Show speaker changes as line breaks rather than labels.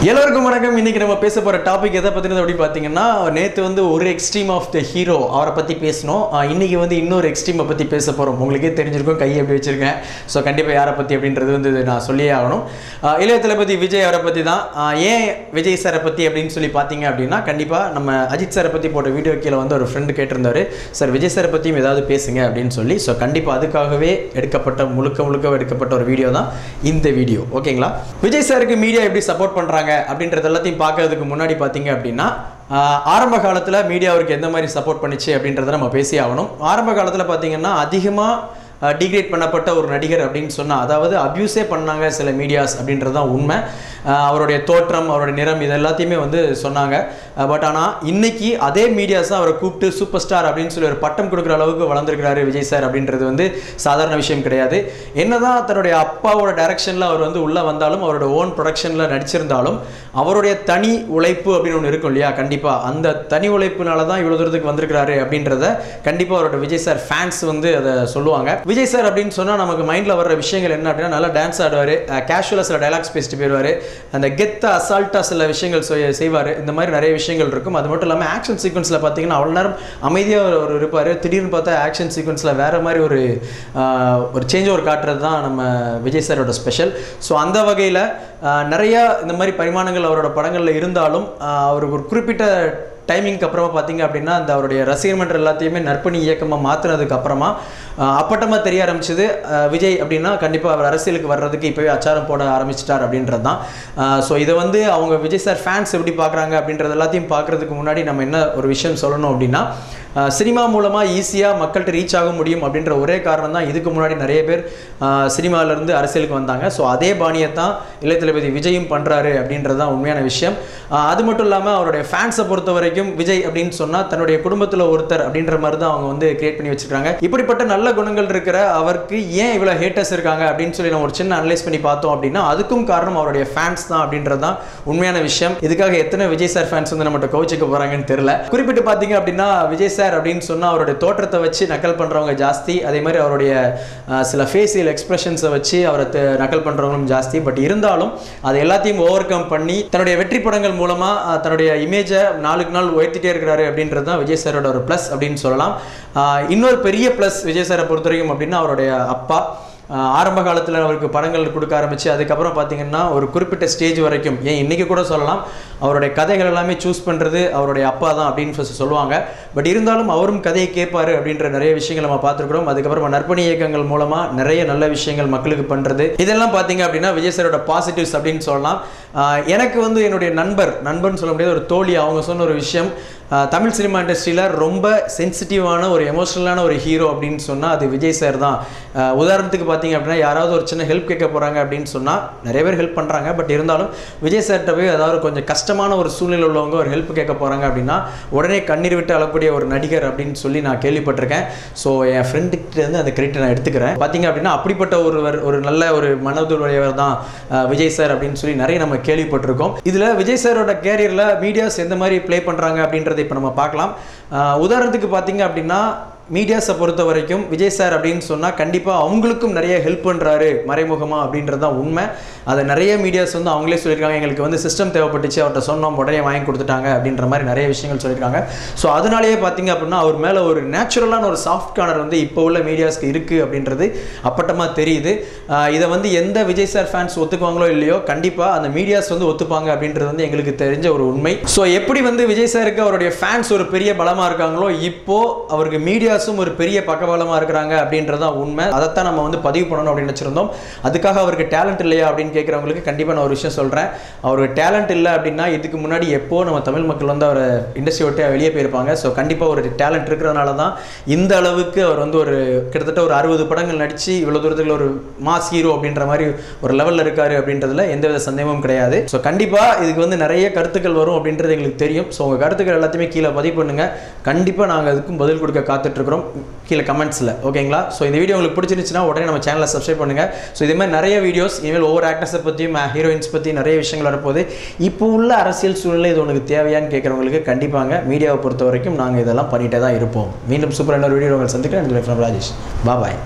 எல்லோருக்கும் வணக்கம் இன்னைக்கு நம்ம பேச போற டாபிக் எதை பத்தினது அப்படி பார்த்தீங்கன்னா நேத்து வந்து ஒரு எக்ஸ்ட்ரீம் ஆஃப் த ஹீரோ அவரை பத்தி பேசணும் ஆஹ் இன்னைக்கு வந்து இன்னொரு எக்ஸ்ட்ரீமை பத்தி பேச போறோம் உங்களுக்கே தெரிஞ்சிருக்கும் கை எப்படி வச்சிருக்கேன் ஸோ கண்டிப்பா யாரை பத்தி அப்படின்றது வந்து நான் சொல்லியே ஆகணும் ஆஹ் இளைய தளபதி விஜய் அவரை பத்தி தான் ஆஹ் ஏன் விஜய் சாரை பத்தி அப்படின்னு சொல்லி பார்த்தீங்க அப்படின்னா கண்டிப்பா நம்ம அஜித் சாரை பத்தி போட்ட வீடியோ கீழே வந்து ஒரு ஃப்ரெண்டு கேட்டிருந்தாரு சார் விஜய் சாரை பத்தியும் ஏதாவது பேசுங்க அப்படின்னு சொல்லி ஸோ கண்டிப்பா அதுக்காகவே எடுக்கப்பட்ட முழுக்க முழுக்க எடுக்கப்பட்ட ஒரு வீடியோ தான் இந்த வீடியோ ஓகேங்களா விஜய் சாருக்கு மீடியா எப்படி சப்போர்ட் பண்றாங்க அப்படின்றது எல்லாத்தையும் பார்க்கறதுக்கு முன்னாடி பார்த்தீங்க அப்படின்னா ஆஹ், ஆரம்ப காலத்தில் மீடியா அவருக்கு எந்த மாதிரி சப்போர்ட் பண்ணுச்சு அப்படின்றத நம்ம பேசி ஆகணும் ஆரம்ப காலத்தில் பார்த்தீங்கன்னா அதிகமாக டிகிரேட் பண்ணப்பட்ட ஒரு நடிகர் அப்படின்னு சொன்னால் அதாவது அப்யூஸே பண்ணாங்க சில மீடியாஸ் அப்படின்றது தான் உண்மை ஆஹ் அவருடைய தோற்றம் அவருடைய நிறம் இது எல்லாத்தையுமே வந்து சொன்னாங்க பட் ஆனால் இன்னைக்கு அதே மீடியாஸ் தான் அவரை கூப்பிட்டு சூப்பர் ஸ்டார் அப்படின்னு சொல்லி ஒரு பட்டம் கொடுக்குற அளவுக்கு வளர்ந்துருக்கிறாரு விஜய் சார் அப்படின்றது வந்து சாதாரண விஷயம் கிடையாது என்னதான் தன்னுடைய அப்பாவோட டைரக்ஷனில் அவர் வந்து உள்ளே வந்தாலும் அவரோட ஓன் ப்ரொடக்ஷனில் நடிச்சிருந்தாலும் அவருடைய தனி உழைப்பு அப்படின்னு ஒன்று இருக்கும் இல்லையா கண்டிப்பாக அந்த தனி உழைப்புனால தான் இவ்வளோ தூரத்துக்கு வந்திருக்கிறாரு அப்படின்றத கண்டிப்பாக அவரோட விஜய் சார் ஃபேன்ஸ் வந்து அதை சொல்லுவாங்க விஜய் சார் அப்படின்னு சொன்னால் நமக்கு மைண்டில் வர்ற விஷயங்கள் என்ன அப்படின்னா நல்லா டான்ஸ் ஆடுவார் கேஷுவலாக சில டைலாக்ஸ் பேசிட்டு போயிடுவார் அந்த கெத்த அசால்ட்டாக சில விஷயங்கள் செய்வார் இந்த மாதிரி நிறைய விஷயங்கள் இருக்கும் அது மட்டும் இல்லாமல் ஆக்ஷன் சீக்வன்ஸில் பார்த்தீங்கன்னா அவ்வளோ நேரம் அமைதியாக ஒரு இருப்பார் திடீர்னு பார்த்தா ஆக்ஷன் சீக்வன்ஸில் வேற மாதிரி ஒரு ஆஹ், ஒரு சேஞ்ச் ஓவர் காட்டுறது தான் நம்ம விஜய் சாரோட ஸ்பெஷல் ஸோ அந்த வகையில் நிறைய இந்த மாதிரி பரிமாணங்கள் அவரோட படங்களில் இருந்தாலும் ஆஹ், அவருக்கு ஒரு குறிப்பிட்ட டைமிங்க்கு அப்புறமா பார்த்தீங்க அப்படின்னா அந்த அவருடைய ரசிகர் மன்ற எல்லாத்தையுமே நற்பணி இயக்கமாக மாற்றினதுக்கு அப்புறமா ஆஹ், அப்பட்டமா தெரிய ஆரம்பிச்சது ஆஹ், விஜய் அப்படின்னா கண்டிப்பாக அவர் அரசியலுக்கு வர்றதுக்கு இப்போவே அச்சாரம் போட ஆரம்பிச்சிட்டார் அப்படின்றது தான் ஸோ இதை வந்து அவங்க விஜய் சார் ஃபேன்ஸ் எப்படி பார்க்குறாங்க அப்படின்றது எல்லாத்தையும் பார்க்குறதுக்கு முன்னாடி நம்ம என்ன ஒரு விஷயம் சொல்லணும் அப்படின்னா ஆஹ், சினிமா மூலமாக ஈஸியாக மக்கள்கிட்ட ரீச் ஆக முடியும் அப்படின்ற ஒரே காரணம் தான் இதுக்கு முன்னாடி நிறைய பேர் ஆஹ், சினிமாவிலேருந்து அரசியலுக்கு வந்தாங்க ஸோ அதே பாணியை தான் இளைய தளபதி விஜயும் பண்ணுறாரு அப்படின்றது தான் உண்மையான விஷயம் ஆஹ், அது மட்டும் இல்லாமல் அவருடைய ஃபேன்ஸை பொறுத்த வரைக்கும் விஜய் அப்படின்னு சொன்னால் தன்னுடைய குடும்பத்தில் ஒருத்தர் அப்படின்ற மாதிரி தான் அவங்க வந்து கிரியேட் பண்ணி வச்சிருக்காங்க இப்படிப்பட்ட நல்ல குணங்கள் இருக்கிற அவருக்கு ஏன் இவ்வளோ ஹேட்டர்ஸ் இருக்காங்க அப்படின்னு சொல்லி நம்ம ஒரு சின்ன அனலைஸ் பண்ணி பார்த்தோம் அப்படின்னா அதுக்கும் காரணம் அவருடைய ஃபேன்ஸ் தான் அப்படின்றது தான் உண்மையான விஷயம் இதுக்காக எத்தனை விஜய் சார் ஃபேன்ஸ் வந்து நம்மகிட்ட கோச்சிக்க போகிறாங்கன்னு தெரியல குறிப்பிட்டு பார்த்தீங்க அப்படின்னா விஜய் சார் அப்படின்னு சொன்னால் அவருடைய தோற்றத்தை வச்சு நக்கல் பண்ணுறவங்க ஜாஸ்தி அதே மாதிரி அவருடைய அஹ், சில ஃபேஷியல் எக்ஸ்பிரஷன்ஸை வச்சு அவரை த- நக்கல் பண்ணுறவங்களும் ஜாஸ்தி பட் இருந்தாலும் அது எல்லாத்தையும் ஓவர் கம் பண்ணி தன்னுடைய வெற்றி படங்கள் மூலமாக தன்னுடைய இமேஜை நாளுக்கு நாள் உயர்த்திட்டே இருக்கிறாரு அப்படின்றது தான் விஜய் சாரோட ஒரு ப்ளஸ் அப்படின்னு சொல்லலாம் அஹ், இன்னொரு பெரிய ப்ளஸ் விஜய் சாரை பொறுத்த வரைக்கும் அப்படின்னா அவருடைய அப்பா ஆஹ் ஆரம்ப காலத்தில் அவருக்கு படங்கள் கொடுக்க ஆரம்பிச்சு அதுக்கப்புறம் பார்த்தீங்கன்னா ஒரு குறிப்பிட்ட ஸ்டேஜ் வரைக்கும் ஏன் இன்றைக்கி கூட சொல்லலாம் அவருடைய கதைகள் எல்லாமே சூஸ் பண்ணுறது அவருடைய அப்பா தான் அப்படின்னு first சொல்லுவாங்க பட் இருந்தாலும் அவரும் கதையை கேட்பாரு அப்படின்ற நிறைய விஷயங்கள் நம்ம பார்த்துருக்குறோம் அதுக்கப்புறமா நற்பணி இயக்கங்கள் மூலமாக நிறைய நல்ல விஷயங்கள் மக்களுக்கு பண்ணுறது இதெல்லாம் பார்த்தீங்க அப்படின்னா விஜய் சாரோட பாசிட்டிவ்ஸ் அப்படின்னு சொல்லலாம் ஆஹ் எனக்கு வந்து என்னுடைய நண்பர் நண்பன் சொல்ல முடியாது ஒரு தோழி அவங்க சொன்ன ஒரு விஷயம் ஆஹ் தமிழ் சினிமா இண்டஸ்ட்ரியில் ரொம்ப சென்சிட்டிவான ஒரு எமோஷனலான ஒரு ஹீரோ அப்படின்னு சொன்னால் அது விஜய் சார் தான் ஆஹ் உதாரணத்துக்கு பார்த்தீங்க அப்படின்னா யாராவது ஒரு சின்ன ஹெல்ப் கேட்க போகிறாங்க அப்படின்னு சொன்னால் நிறைய பேர் ஹெல்ப் பண்ணுறாங்க பட் இருந்தாலும் விஜய் சார்கிட்ட போய் ஏதாவது கொஞ்சம் கஷ்டமான ஒரு சூழ்நிலை உள்ளவங்க ஒரு ஹெல்ப் கேட்க போகிறாங்க அப்படின்னா உடனே கண்ணீர் விட்டு அழக்கூடிய ஒரு நடிகர் அப்படின்னு சொல்லி நான் கேள்விப்பட்டிருக்கேன் ஸோ என் ஃப்ரெண்டுக்கிட்ட இருந்து அந்த கிரெடிட் நான் எடுத்துக்கிறேன் பார்த்தீங்க அப்படின்னா அப்படிப்பட்ட ஒருவர் ஒரு நல்ல ஒரு மனதுடையவர் தான் ஆஹ் விஜய் சார் அப்படின்னு சொல்லி நிறைய நம்ம கேள்விப்பட்டிருக்கோம் இதில் விஜய் சாரோட கேரியரில் மீடியாஸ் எந்த மாதிரி ப்ளே பண்ணுறாங்க அப்படின்றத இப்போ நம்ம பார்க்கலாம் ஆஹ் உதாரணத்துக்கு பார்த்தீங்க அப்படின்னா மீடியாஸை பொறுத்த வரைக்கும் விஜய் சார் அப்படின்னு சொன்னால் கண்டிப்பாக அவங்களுக்கும் நிறைய ஹெல்ப் பண்ணுறாரு மறைமுகமாக அப்படின்றது தான் உண்மை அதை நிறைய மீடியாஸ் வந்து அவங்களே சொல்லியிருக்காங்க எங்களுக்கு வந்து சிஸ்டம் தேவைப்பட்டுச்சு அவர்கிட்ட சொன்னோம் உடனே வாங்கி கொடுத்துட்டாங்க அப்படின்ற மாதிரி நிறைய விஷயங்கள் சொல்லியிருக்காங்க ஸோ அதனாலேயே பார்த்தீங்க அப்படின்னா அவர் மேலே ஒரு நேச்சுரலான ஒரு சாஃப்ட் கார்னர் வந்து இப்போ உள்ள மீடியாஸ்க்கு இருக்குது அப்படின்றது அப்பட்டமாக தெரியுது ஆஹ் இதை வந்து எந்த விஜய் சார் ஃபேன்ஸ் ஒத்துக்குவாங்களோ இல்லையோ கண்டிப்பாக அந்த மீடியாஸ் வந்து ஒத்துப்பாங்க அப்படின்றது வந்து எங்களுக்கு தெரிஞ்ச ஒரு உண்மை ஸோ எப்படி வந்து விஜய் சாருக்கு அவருடைய ஃபேன்ஸ் ஒரு பெரிய பலமாக இருக்காங்களோ இப்போ அவருக்கு மீடியாஸும் ஒரு பெரிய பக்கபலமாக இருக்கிறாங்க அப்படின்றதான் உண்மை அதைத்தான் நம்ம வந்து பதிவு பண்ணணும் அப்படின்னு நினச்சிருந்தோம் அதுக்காக அவருக்கு டேலண்ட் இல்லையா அப்படின்னு கேட்குறவங்களுக்கு கண்டிப்பாக நான் ஒரு விஷயம் சொல்கிறேன் அவருக்கு டேலண்ட் இல்லை அப்படின்னா இதுக்கு முன்னாடி எப்போ நம்ம தமிழ் மக்கள் வந்து அவர் இண்டஸ்ட்ரி விட்டு வெளியே போயிருப்பாங்க ஸோ கண்டிப்பாக ஒரு டேலண்ட் இருக்கிறதுனால தான் இந்த அளவுக்கு அவர் வந்து ஒரு கிட்டத்தட்ட ஒரு அறுபது படங்கள் நடித்து இவ்வளோ தூரத்தில் ஒரு மாஸ் ஹீரோ அப்படின்ற மாதிரி ஒரு லெவலில் இருக்காரு அப்படின்றதுல எந்தவித சந்தேகமும் கிடையாது ஸோ கண்டிப்பாக இதுக்கு வந்து நிறைய கருத்துக்கள் வரும் அப்படின்றது எங்களுக்கு தெரியும் ஸோ உங்கள் கருத்துக்கள் எல்லாத்தையுமே கீழே பதிவு பண்ணுங்கள் கண்டிப்பாக நாங்கள் அதுக்கும் பதில் கொடுக்க காத்துட்ருக்குறோம் கீழே கமெண்ட்ஸில் ஓகேங்களா ஸோ இந்த வீடியோ உங்களுக்கு பிடிச்சிருந்துச்சுன்னா உடனே நம்ம சேனலை சப்ஸ்கிரைப் பண்ணுங்கள் ஸோ இதே மாதிரி நிறைய வீடியோஸ் இனிமேல் ஒவ்வொரு ஆக்டர்ஸை பற்றியும் ஹீரோயின்ஸ் பற்றி நிறைய விஷயங்கள் வரப்போகுது இப்போ உள்ள அரசியல் சூழ்நிலை இது உனக்கு தேவையான்னு கேட்குறவங்களுக்கு கண்டிப்பாங்க மீடியாவை பொறுத்த வரைக்கும் நாங்கள் இதெல்லாம் பண்ணிகிட்டே தான் இருப்போம் மீண்டும் சூப்பர் இன்னொரு வீடியோ உங்களை சந்திக்கிறேன் ராஜேஷ் பாபாய்